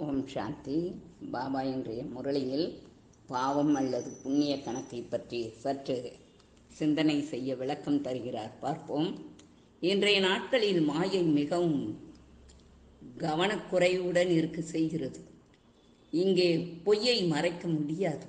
ஓம் சாந்தி பாபா இன்றைய முரளியில் பாவம் அல்லது புண்ணிய கணக்கை பற்றி சற்று சிந்தனை செய்ய விளக்கம் தருகிறார் பார்ப்போம் இன்றைய நாட்களில் மாயை மிகவும் கவனக்குறைவுடன் இருக்க செய்கிறது இங்கே பொய்யை மறைக்க முடியாது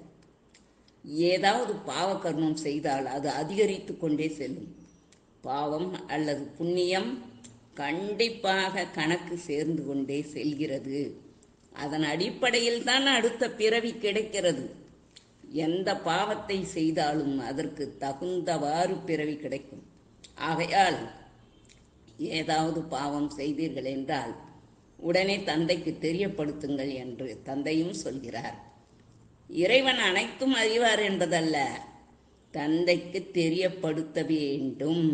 ஏதாவது பாவகர்மம் செய்தால் அது அதிகரித்து கொண்டே செல்லும் பாவம் அல்லது புண்ணியம் கண்டிப்பாக கணக்கு சேர்ந்து கொண்டே செல்கிறது அதன் அடிப்படையில் தான் அடுத்த பிறவி கிடைக்கிறது எந்த பாவத்தை செய்தாலும் அதற்கு தகுந்தவாறு பிறவி கிடைக்கும் ஆகையால் ஏதாவது பாவம் செய்தீர்கள் என்றால் உடனே தந்தைக்கு தெரியப்படுத்துங்கள் என்று தந்தையும் சொல்கிறார் இறைவன் அனைத்தும் அறிவார் என்பதல்ல தந்தைக்கு தெரியப்படுத்த வேண்டும்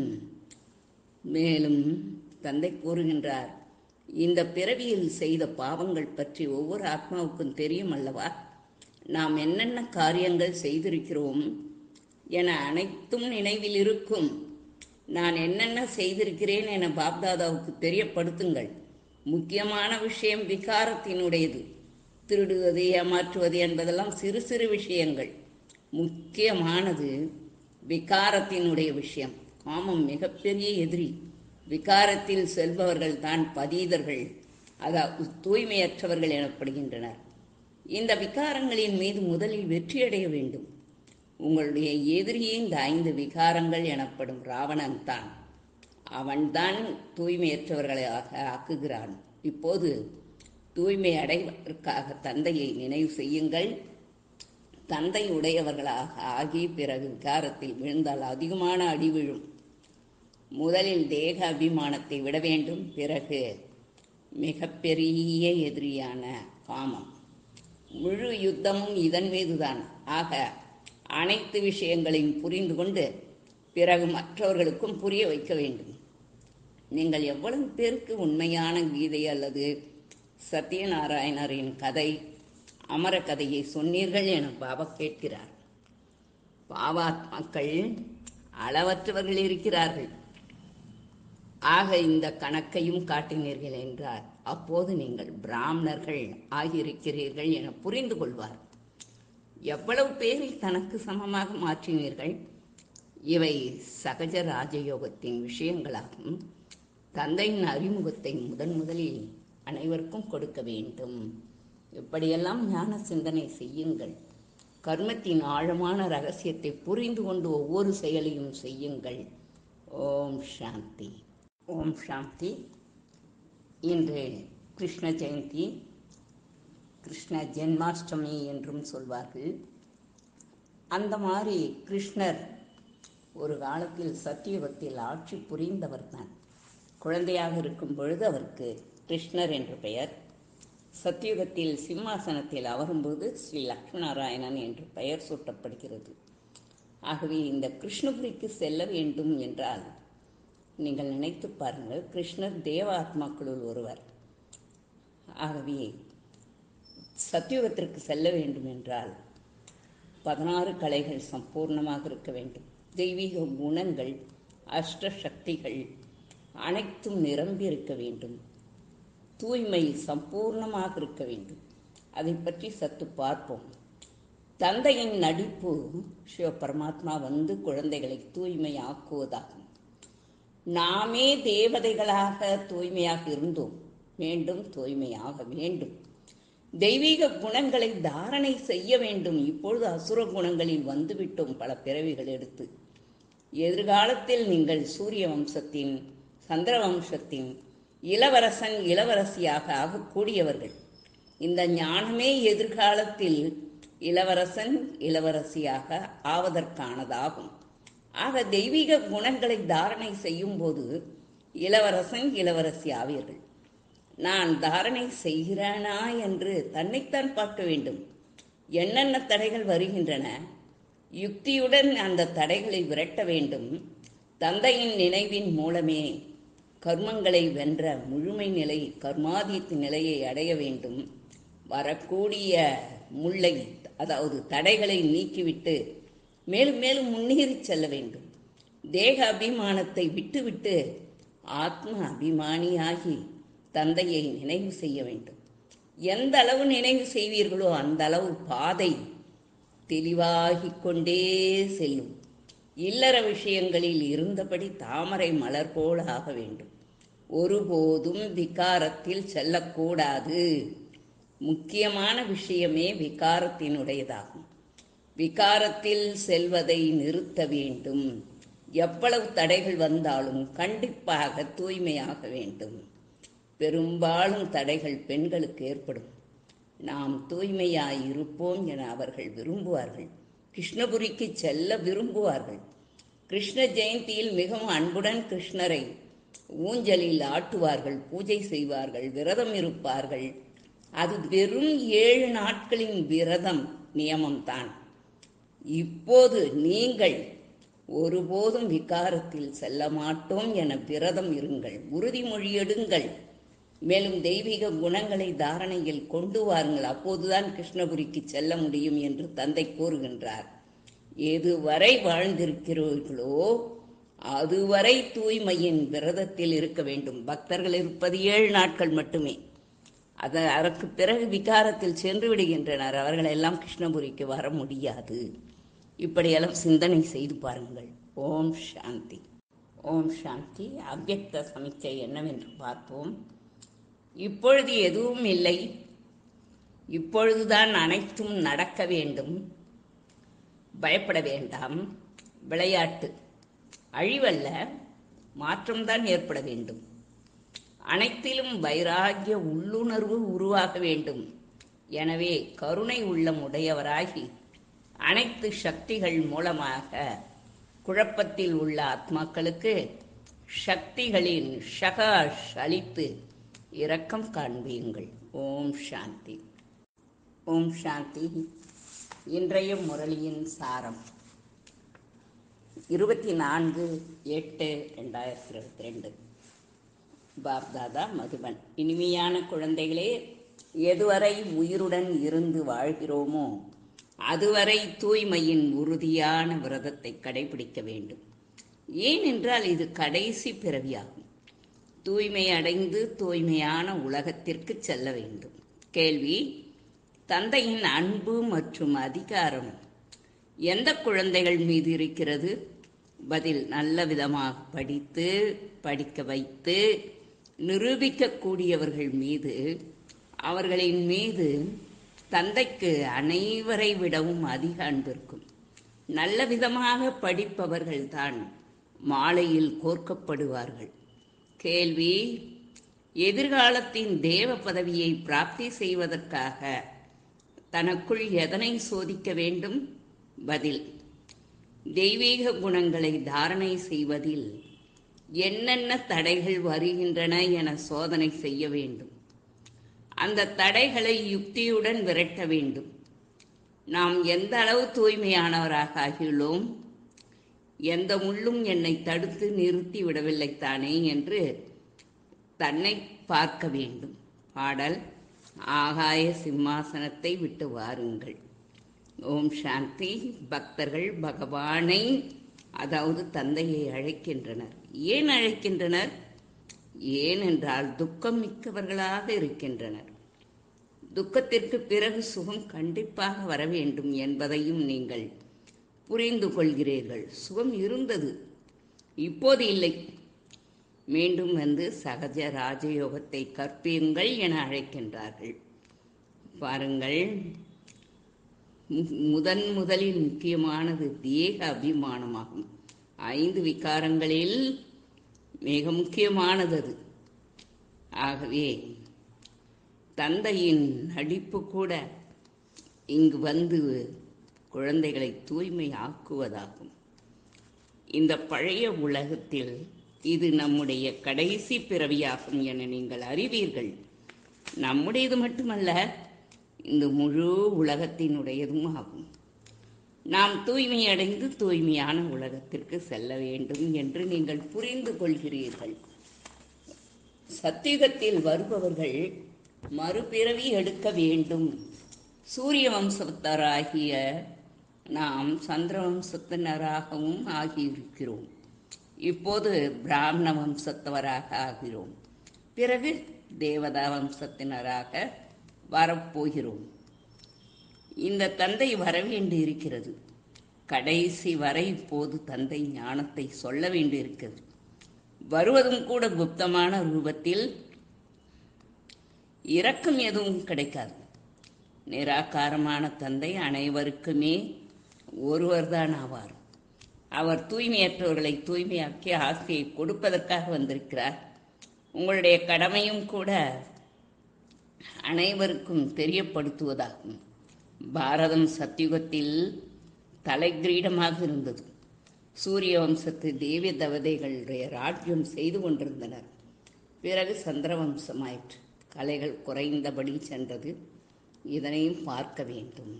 மேலும் தந்தை கூறுகின்றார் இந்த பிறவியில் செய்த பாவங்கள் பற்றி ஒவ்வொரு ஆத்மாவுக்கும் தெரியும் அல்லவா நாம் என்னென்ன காரியங்கள் செய்திருக்கிறோம் என அனைத்தும் நினைவில் இருக்கும் நான் என்னென்ன செய்திருக்கிறேன் என பாப்தாதாவுக்கு தெரியப்படுத்துங்கள் முக்கியமான விஷயம் விகாரத்தினுடையது திருடுவது ஏமாற்றுவது என்பதெல்லாம் சிறு சிறு விஷயங்கள் முக்கியமானது விகாரத்தினுடைய விஷயம் காமம் மிகப்பெரிய எதிரி விகாரத்தில் செல்பவர்கள் தான் பதீதர்கள் அதாவது தூய்மையற்றவர்கள் எனப்படுகின்றனர் இந்த விகாரங்களின் மீது முதலில் வெற்றியடைய வேண்டும் உங்களுடைய எதிரியே இந்த ஐந்து விகாரங்கள் எனப்படும் ராவணன் தான் அவன்தான் தூய்மையற்றவர்களாக ஆக்குகிறான் இப்போது தூய்மை அடைவதற்காக தந்தையை நினைவு செய்யுங்கள் தந்தை உடையவர்களாக ஆகி பிறகு விகாரத்தில் விழுந்தால் அதிகமான அடி விழும் முதலில் தேக அபிமானத்தை விட வேண்டும் பிறகு மிகப்பெரிய எதிரியான காமம் முழு யுத்தமும் இதன் மீதுதான் ஆக அனைத்து விஷயங்களையும் புரிந்து கொண்டு பிறகு மற்றவர்களுக்கும் புரிய வைக்க வேண்டும் நீங்கள் எவ்வளவு பேருக்கு உண்மையான கீதை அல்லது சத்யநாராயணரின் கதை அமர கதையை சொன்னீர்கள் என பாபா கேட்கிறார் பாவாத்மாக்கள் அளவற்றவர்கள் இருக்கிறார்கள் ஆக இந்த கணக்கையும் காட்டினீர்கள் என்றார் அப்போது நீங்கள் பிராமணர்கள் ஆகியிருக்கிறீர்கள் என புரிந்து கொள்வார் எவ்வளவு பேரை தனக்கு சமமாக மாற்றினீர்கள் இவை சகஜ ராஜயோகத்தின் விஷயங்களாகும் தந்தையின் அறிமுகத்தை முதன் முதலில் அனைவருக்கும் கொடுக்க வேண்டும் இப்படியெல்லாம் ஞான சிந்தனை செய்யுங்கள் கர்மத்தின் ஆழமான ரகசியத்தை புரிந்து கொண்டு ஒவ்வொரு செயலையும் செய்யுங்கள் ஓம் சாந்தி ஓம் சாந்தி இன்று கிருஷ்ண ஜெயந்தி கிருஷ்ண ஜென்மாஷ்டமி என்றும் சொல்வார்கள் அந்த மாதிரி கிருஷ்ணர் ஒரு காலத்தில் சத்தியுகத்தில் ஆட்சி புரிந்தவர் தான் குழந்தையாக இருக்கும் பொழுது அவருக்கு கிருஷ்ணர் என்று பெயர் சத்தியுகத்தில் சிம்மாசனத்தில் அமரும்போது ஸ்ரீ லக்ஷ்மணாராயணன் என்று பெயர் சூட்டப்படுகிறது ஆகவே இந்த கிருஷ்ணபுரிக்கு செல்ல வேண்டும் என்றால் நீங்கள் நினைத்து பாருங்கள் கிருஷ்ணர் தேவாத்மாக்களுள் ஒருவர் ஆகவே சத்தியுகத்திற்கு செல்ல வேண்டும் என்றால் பதினாறு கலைகள் சம்பூர்ணமாக இருக்க வேண்டும் தெய்வீக குணங்கள் அஷ்ட சக்திகள் அனைத்தும் நிரம்பி இருக்க வேண்டும் தூய்மை சம்பூர்ணமாக இருக்க வேண்டும் அதை பற்றி சற்று பார்ப்போம் தந்தையின் நடிப்பு சிவ பரமாத்மா வந்து குழந்தைகளை தூய்மையாக்குவதாகும் நாமே தேவதைகளாக தூய்மையாக இருந்தோம் மீண்டும் தூய்மையாக வேண்டும் தெய்வீக குணங்களை தாரணை செய்ய வேண்டும் இப்பொழுது அசுர குணங்களில் வந்துவிட்டோம் பல பிறவிகள் எடுத்து எதிர்காலத்தில் நீங்கள் சூரிய வம்சத்தின் சந்திர வம்சத்தின் இளவரசன் இளவரசியாக ஆகக்கூடியவர்கள் இந்த ஞானமே எதிர்காலத்தில் இளவரசன் இளவரசியாக ஆவதற்கானதாகும் ஆக தெய்வீக குணங்களை தாரணை செய்யும் போது இளவரசன் இளவரசி ஆவீர்கள் நான் தாரணை செய்கிறேனா என்று தன்னைத்தான் பார்க்க வேண்டும் என்னென்ன தடைகள் வருகின்றன யுக்தியுடன் அந்த தடைகளை விரட்ட வேண்டும் தந்தையின் நினைவின் மூலமே கர்மங்களை வென்ற முழுமை நிலை கர்மாதித்த நிலையை அடைய வேண்டும் வரக்கூடிய முல்லை அதாவது தடைகளை நீக்கிவிட்டு மேலும் மேலும் முன்னேறி செல்ல வேண்டும் தேக அபிமானத்தை விட்டுவிட்டு ஆத்ம அபிமானியாகி தந்தையை நினைவு செய்ய வேண்டும் எந்த அளவு நினைவு செய்வீர்களோ அந்த அளவு பாதை தெளிவாகிக் கொண்டே செல்லும் இல்லற விஷயங்களில் இருந்தபடி தாமரை மலர் போல் ஆக வேண்டும் ஒருபோதும் விகாரத்தில் செல்லக்கூடாது முக்கியமான விஷயமே விகாரத்தினுடையதாகும் விகாரத்தில் செல்வதை நிறுத்த வேண்டும் எவ்வளவு தடைகள் வந்தாலும் கண்டிப்பாக தூய்மையாக வேண்டும் பெரும்பாலும் தடைகள் பெண்களுக்கு ஏற்படும் நாம் தூய்மையாய் இருப்போம் என அவர்கள் விரும்புவார்கள் கிருஷ்ணபுரிக்கு செல்ல விரும்புவார்கள் கிருஷ்ண ஜெயந்தியில் மிகவும் அன்புடன் கிருஷ்ணரை ஊஞ்சலில் ஆட்டுவார்கள் பூஜை செய்வார்கள் விரதம் இருப்பார்கள் அது வெறும் ஏழு நாட்களின் விரதம் நியமம்தான் இப்போது நீங்கள் ஒருபோதும் விகாரத்தில் செல்ல மாட்டோம் என விரதம் இருங்கள் உறுதிமொழி எடுங்கள் மேலும் தெய்வீக குணங்களை தாரணையில் கொண்டு வாருங்கள் அப்போதுதான் கிருஷ்ணபுரிக்கு செல்ல முடியும் என்று தந்தை கூறுகின்றார் எதுவரை வாழ்ந்திருக்கிறீர்களோ அதுவரை தூய்மையின் விரதத்தில் இருக்க வேண்டும் பக்தர்கள் இருப்பது ஏழு நாட்கள் மட்டுமே அது அதற்கு பிறகு விகாரத்தில் சென்று விடுகின்றனர் அவர்கள் எல்லாம் கிருஷ்ணபுரிக்கு வர முடியாது இப்படியெல்லாம் சிந்தனை செய்து பாருங்கள் ஓம் சாந்தி ஓம் சாந்தி அவ்யக்த சமிச்சை என்னவென்று பார்ப்போம் இப்பொழுது எதுவும் இல்லை இப்பொழுதுதான் அனைத்தும் நடக்க வேண்டும் பயப்பட வேண்டாம் விளையாட்டு அழிவல்ல மாற்றம்தான் ஏற்பட வேண்டும் அனைத்திலும் வைராகிய உள்ளுணர்வு உருவாக வேண்டும் எனவே கருணை உள்ளம் உடையவராகி அனைத்து சக்திகள் மூலமாக குழப்பத்தில் உள்ள ஆத்மாக்களுக்கு சக்திகளின் ஷகாஷ் அளித்து இரக்கம் காண்பியுங்கள் ஓம் சாந்தி ஓம் சாந்தி இன்றைய முரளியின் சாரம் இருபத்தி நான்கு எட்டு ரெண்டாயிரத்தி இருபத்தி ரெண்டு பாப்தாதா மதுபன் இனிமையான குழந்தைகளே எதுவரை உயிருடன் இருந்து வாழ்கிறோமோ அதுவரை தூய்மையின் உறுதியான விரதத்தை கடைபிடிக்க வேண்டும் ஏனென்றால் இது கடைசி பிறவியாகும் தூய்மை அடைந்து தூய்மையான உலகத்திற்கு செல்ல வேண்டும் கேள்வி தந்தையின் அன்பு மற்றும் அதிகாரம் எந்த குழந்தைகள் மீது இருக்கிறது பதில் நல்ல விதமாக படித்து படிக்க வைத்து நிரூபிக்கக்கூடியவர்கள் மீது அவர்களின் மீது தந்தைக்கு அனைவரை விடவும் அதிக அன்பு இருக்கும் நல்ல விதமாக படிப்பவர்கள்தான் மாலையில் கோர்க்கப்படுவார்கள் கேள்வி எதிர்காலத்தின் தேவ பதவியை பிராப்தி செய்வதற்காக தனக்குள் எதனை சோதிக்க வேண்டும் பதில் தெய்வீக குணங்களை தாரணை செய்வதில் என்னென்ன தடைகள் வருகின்றன என சோதனை செய்ய வேண்டும் அந்த தடைகளை யுக்தியுடன் விரட்ட வேண்டும் நாம் எந்த அளவு தூய்மையானவராக ஆகியுள்ளோம் எந்த முள்ளும் என்னை தடுத்து நிறுத்தி விடவில்லை தானே என்று தன்னை பார்க்க வேண்டும் பாடல் ஆகாய சிம்மாசனத்தை விட்டு வாருங்கள் ஓம் சாந்தி பக்தர்கள் பகவானை அதாவது தந்தையை அழைக்கின்றனர் ஏன் அழைக்கின்றனர் ஏனென்றால் துக்கம் மிக்கவர்களாக இருக்கின்றனர் துக்கத்திற்கு பிறகு சுகம் கண்டிப்பாக வர வேண்டும் என்பதையும் நீங்கள் புரிந்து கொள்கிறீர்கள் சுகம் இருந்தது இப்போது இல்லை மீண்டும் வந்து சகஜ ராஜயோகத்தை கற்பியுங்கள் என அழைக்கின்றார்கள் பாருங்கள் மு- முதன் முதலில் முக்கியமானது தேக அபிமானமாகும் ஐந்து விகாரங்களில் மிக முக்கியமானது அது ஆகவே தந்தையின் நடிப்பு கூட இங்கு வந்து குழந்தைகளை தூய்மை ஆக்குவதாகும் இந்த பழைய உலகத்தில் இது நம்முடைய கடைசி பிறவியாகும் என நீங்கள் அறிவீர்கள் நம்முடையது மட்டுமல்ல இந்த முழு உலகத்தினுடையதும் ஆகும் நாம் தூய்மை அடைந்து தூய்மையான உலகத்திற்கு செல்ல வேண்டும் என்று நீங்கள் புரிந்து கொள்கிறீர்கள் சத்தியுகத்தில் வருபவர்கள் மறுபிறவி எடுக்க வேண்டும் சூரிய வம்சத்தராகிய நாம் சந்திர வம்சத்தினராகவும் ஆகியிருக்கிறோம் இப்போது பிராமண வம்சத்தவராக ஆகிறோம் பிறகு தேவதா வம்சத்தினராக வரப்போகிறோம் இந்த தந்தை வரவேண்டி இருக்கிறது கடைசி வரை இப்போது தந்தை ஞானத்தை சொல்ல வேண்டியிருக்கிறது வருவதும் கூட குப்தமான ரூபத்தில் இரக்கம் எதுவும் கிடைக்காது நிராகாரமான தந்தை அனைவருக்குமே ஒருவர்தான் ஆவார் அவர் தூய்மையற்றவர்களை தூய்மையாக்கி ஆஸ்தியை கொடுப்பதற்காக வந்திருக்கிறார் உங்களுடைய கடமையும் கூட அனைவருக்கும் தெரியப்படுத்துவதாகும் பாரதம் சத்தியுகத்தில் தலைகிரீடமாக இருந்தது சூரிய வம்சத்து தேவிய தவதைகளுடைய ராஜ்யம் செய்து கொண்டிருந்தனர் பிறகு சந்திர வம்சமாயிற்று கலைகள் குறைந்தபடி சென்றது இதனையும் பார்க்க வேண்டும்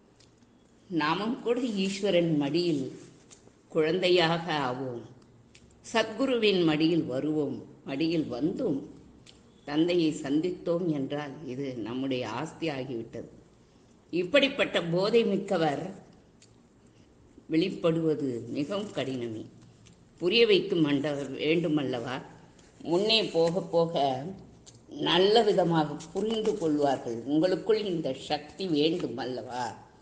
நாமும் கூட ஈஸ்வரன் மடியில் குழந்தையாக ஆவோம் சத்குருவின் மடியில் வருவோம் மடியில் வந்தோம் தந்தையை சந்தித்தோம் என்றால் இது நம்முடைய ஆஸ்தி ஆகிவிட்டது இப்படிப்பட்ட போதை மிக்கவர் வெளிப்படுவது மிகவும் கடினமே புரிய வைக்கும் மண்ட வேண்டுமல்லவா முன்னே போக போக நல்ல விதமாக புரிந்து கொள்வார்கள் உங்களுக்குள் இந்த சக்தி வேண்டும் அல்லவா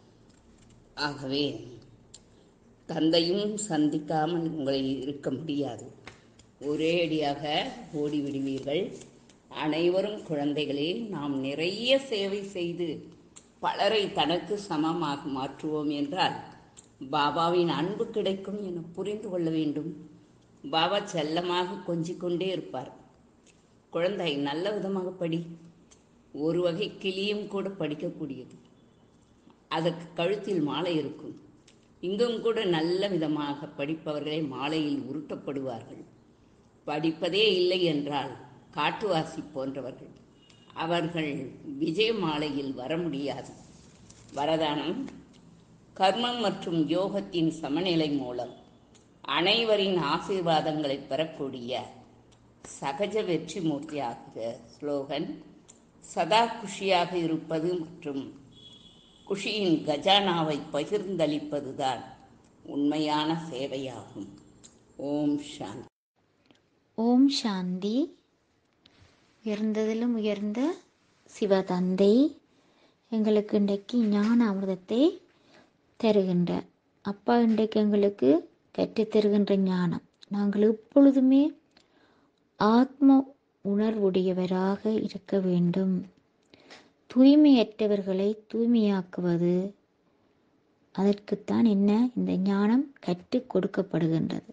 ஆகவே தந்தையும் சந்திக்காமல் உங்களை இருக்க முடியாது ஒரே அடியாக ஓடிவிடுவீர்கள் அனைவரும் குழந்தைகளே நாம் நிறைய சேவை செய்து பலரை தனக்கு சமமாக மாற்றுவோம் என்றால் பாபாவின் அன்பு கிடைக்கும் என புரிந்து கொள்ள வேண்டும் பாபா செல்லமாக கொஞ்சிக் கொண்டே இருப்பார் குழந்தை நல்ல விதமாக படி ஒரு வகை கிளியும் கூட படிக்கக்கூடியது அதற்கு கழுத்தில் மாலை இருக்கும் இங்கும் கூட நல்ல விதமாக படிப்பவர்களே மாலையில் உருட்டப்படுவார்கள் படிப்பதே இல்லை என்றால் காட்டுவாசி போன்றவர்கள் அவர்கள் விஜய மாலையில் வர முடியாது வரதானம் கர்மம் மற்றும் யோகத்தின் சமநிலை மூலம் அனைவரின் ஆசீர்வாதங்களை பெறக்கூடிய சகஜ வெற்றி மூர்த்தியாகுக ஸ்லோகன் சதா குஷியாக இருப்பது மற்றும் குஷியின் கஜானாவை பகிர்ந்தளிப்பதுதான் உண்மையான சேவையாகும் ஓம் சாந்தி ஓம் சாந்தி உயர்ந்ததிலும் உயர்ந்த சிவதந்தை எங்களுக்கு இன்றைக்கு ஞான அமிர்தத்தை தருகின்ற அப்பா இன்றைக்கு எங்களுக்கு கற்றுத் தருகின்ற ஞானம் நாங்கள் எப்பொழுதுமே ஆத்ம உணர்வுடையவராக இருக்க வேண்டும் தூய்மையற்றவர்களை தூய்மையாக்குவது அதற்குத்தான் என்ன இந்த ஞானம் கற்றுக் கொடுக்கப்படுகின்றது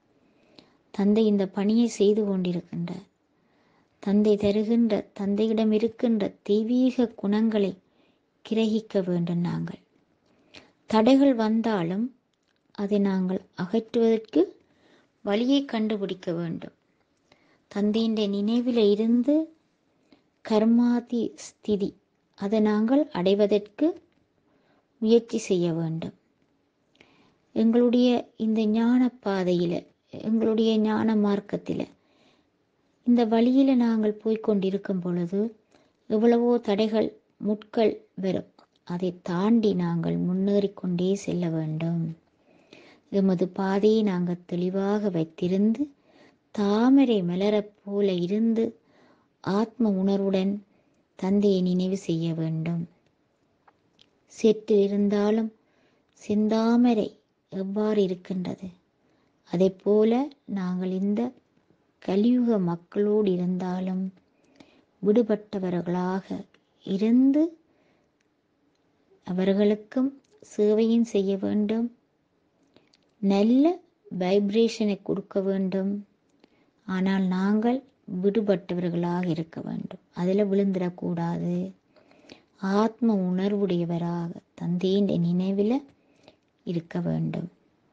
தந்தை இந்த பணியை செய்து கொண்டிருக்கின்றார் தந்தை தருகின்ற தந்தையிடம் இருக்கின்ற தெய்வீக குணங்களை கிரகிக்க வேண்டும் நாங்கள் தடைகள் வந்தாலும் அதை நாங்கள் அகற்றுவதற்கு வழியை கண்டுபிடிக்க வேண்டும் தந்தையின் நினைவில் இருந்து கர்மாதி ஸ்திதி அதை நாங்கள் அடைவதற்கு முயற்சி செய்ய வேண்டும் எங்களுடைய இந்த ஞான பாதையில் எங்களுடைய ஞான மார்க்கத்தில் இந்த வழியில் நாங்கள் போய்க்கொண்டிருக்கும் பொழுது எவ்வளவோ தடைகள் முட்கள் வரும் அதை தாண்டி நாங்கள் முன்னேறிக்கொண்டே செல்ல வேண்டும் எமது பாதையை நாங்கள் தெளிவாக வைத்திருந்து தாமரை மலரப் போல இருந்து ஆத்ம உணர்வுடன் தந்தையை நினைவு செய்ய வேண்டும் செற்றில் இருந்தாலும் செந்தாமரை எவ்வாறு இருக்கின்றது அதை போல நாங்கள் இந்த கலியுக மக்களோடு இருந்தாலும் விடுபட்டவர்களாக இருந்து அவர்களுக்கும் சேவையும் செய்ய வேண்டும் நல்ல வைப்ரேஷனை கொடுக்க வேண்டும் ஆனால் நாங்கள் விடுபட்டவர்களாக இருக்க வேண்டும் அதில் விழுந்துடக்கூடாது ஆத்ம உணர்வுடையவராக தந்தையின் நினைவில் இருக்க வேண்டும்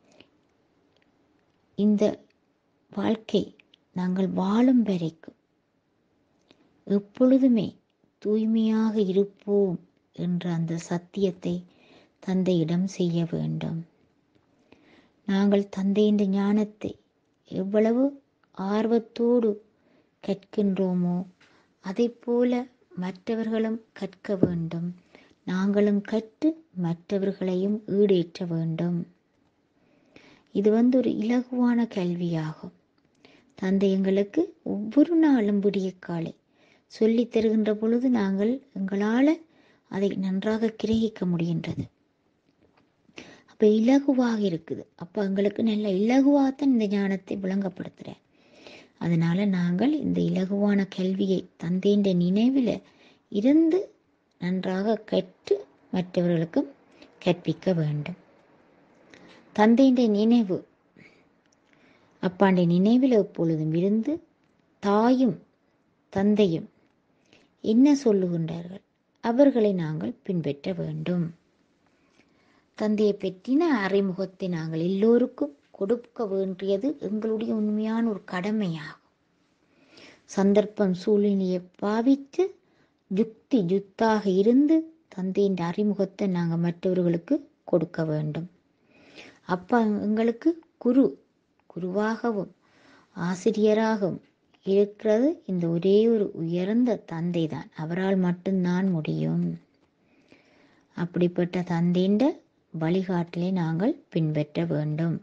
இந்த வாழ்க்கை நாங்கள் வாழும் வரைக்கும் எப்பொழுதுமே தூய்மையாக இருப்போம் என்ற அந்த சத்தியத்தை தந்தையிடம் செய்ய வேண்டும் நாங்கள் தந்தையின் ஞானத்தை எவ்வளவு ஆர்வத்தோடு கற்கின்றோமோ அதை போல மற்றவர்களும் கற்க வேண்டும் நாங்களும் கற்று மற்றவர்களையும் ஈடேற்ற வேண்டும் இது வந்து ஒரு இலகுவான கல்வியாகும் தந்தை எங்களுக்கு ஒவ்வொரு நாளும் விடிய காலை சொல்லித் தருகின்ற பொழுது நாங்கள் எங்களால் அதை நன்றாக கிரகிக்க முடிகின்றது அப்போ இலகுவாக இருக்குது அப்போ எங்களுக்கு நல்ல இலகுவாகத்தான் இந்த ஞானத்தை விளங்கப்படுத்துகிறேன் அதனால் நாங்கள் இந்த இலகுவான கல்வியை தந்தேன்ற நினைவில் இருந்து நன்றாக கற்று மற்றவர்களுக்கும் கற்பிக்க வேண்டும் தந்தையின் நினைவு அப்பாண்ட நினைவில் எப்பொழுதும் இருந்து தாயும் தந்தையும் என்ன சொல்லுகின்றார்கள் அவர்களை நாங்கள் பின்பற்ற வேண்டும் தந்தையை பற்றின அறிமுகத்தை நாங்கள் எல்லோருக்கும் கொடுக்க வேண்டியது எங்களுடைய உண்மையான ஒரு கடமையாகும் சந்தர்ப்பம் சூழ்நிலையை பாவித்து யுக்தி ஜுத்தாக இருந்து தந்தையின் அறிமுகத்தை நாங்கள் மற்றவர்களுக்கு கொடுக்க வேண்டும் அப்பா எங்களுக்கு குரு குருவாகவும் ஆசிரியராகவும் இருக்கிறது இந்த ஒரே ஒரு உயர்ந்த தந்தை தான் அவரால் மட்டும்தான் முடியும் அப்படிப்பட்ட தந்தைன்ற வழிகாட்டலை நாங்கள் பின்பற்ற வேண்டும்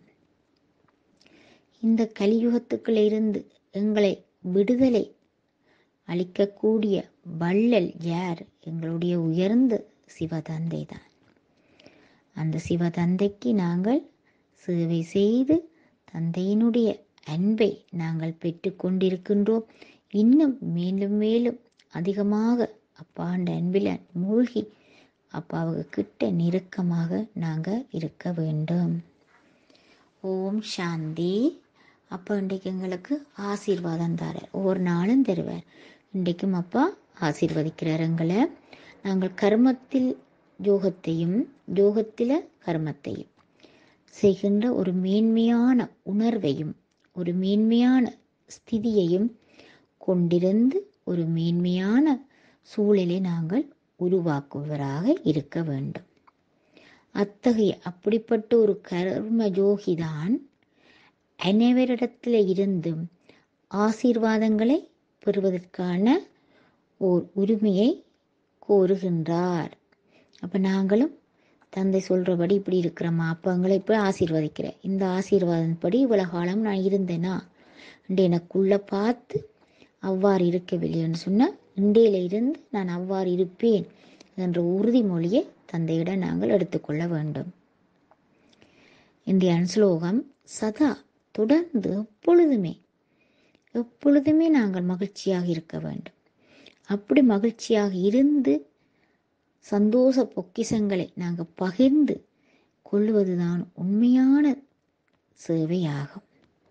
இந்த கலியுகத்துக்குள்ள இருந்து எங்களை விடுதலை அளிக்கக்கூடிய வள்ளல் யார் எங்களுடைய உயர்ந்த சிவதந்தை தான் அந்த சிவதந்தைக்கு நாங்கள் சேவை செய்து தந்தையினுடைய அன்பை நாங்கள் பெற்று கொண்டிருக்கின்றோம் இன்னும் மேலும் மேலும் அதிகமாக அப்பாண்ட அன்பில் மூழ்கி அப்பாவுக்கு கிட்ட நெருக்கமாக நாங்கள் இருக்க வேண்டும் ஓம் சாந்தி அப்பா இன்றைக்கு எங்களுக்கு ஆசீர்வாதம் தரார் ஒவ்வொரு நாளும் தருவார் இன்றைக்கும் அப்பா ஆசீர்வதிக்கிறார் எங்களை நாங்கள் கர்மத்தில் யோகத்தையும் யோகத்தில் கர்மத்தையும் செய்கின்ற ஒரு மேன்மையான உணர்வையும் ஒரு மேன்மையான ஸ்திதியையும் கொண்டிருந்து ஒரு மேன்மையான சூழலை நாங்கள் உருவாக்குவராக இருக்க வேண்டும் அத்தகைய அப்படிப்பட்ட ஒரு கர்ம யோகிதான் அனைவரிடத்தில் இருந்தும் ஆசீர்வாதங்களை பெறுவதற்கான ஓர் உரிமையை கோருகின்றார் அப்போ நாங்களும் தந்தை சொல்கிறபடி இப்படி இருக்கிறோமா அப்போ எங்களை இப்போ ஆசீர்வதிக்கிறேன் இந்த ஆசீர்வாதப்படி இவ்வளோ காலம் நான் இருந்தேனா என்று எனக்குள்ளே பார்த்து அவ்வாறு இருக்கவில்லைன்னு சொன்னால் இண்டையில இருந்து நான் அவ்வாறு இருப்பேன் என்ற உறுதிமொழியை தந்தையிடம் நாங்கள் எடுத்துக்கொள்ள வேண்டும் இந்திய ஸ்லோகம் சதா தொடர்ந்து எப்பொழுதுமே எப்பொழுதுமே நாங்கள் மகிழ்ச்சியாக இருக்க வேண்டும் அப்படி மகிழ்ச்சியாக இருந்து சந்தோஷ பொக்கிசங்களை நாங்கள் பகிர்ந்து கொள்வதுதான் உண்மையான சேவையாகும்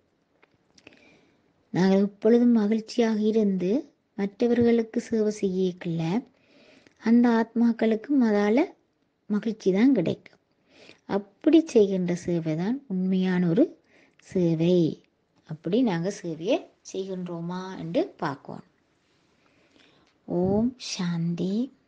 நாங்கள் எப்பொழுதும் மகிழ்ச்சியாக இருந்து மற்றவர்களுக்கு சேவை செய்யக்குள்ள அந்த ஆத்மாக்களுக்கும் அதால் மகிழ்ச்சி தான் கிடைக்கும் அப்படி செய்கின்ற சேவை தான் உண்மையான ஒரு சேவை அப்படி நாங்கள் சேவையை செய்கின்றோமா என்று பார்க்கணும் ஓம் சாந்தி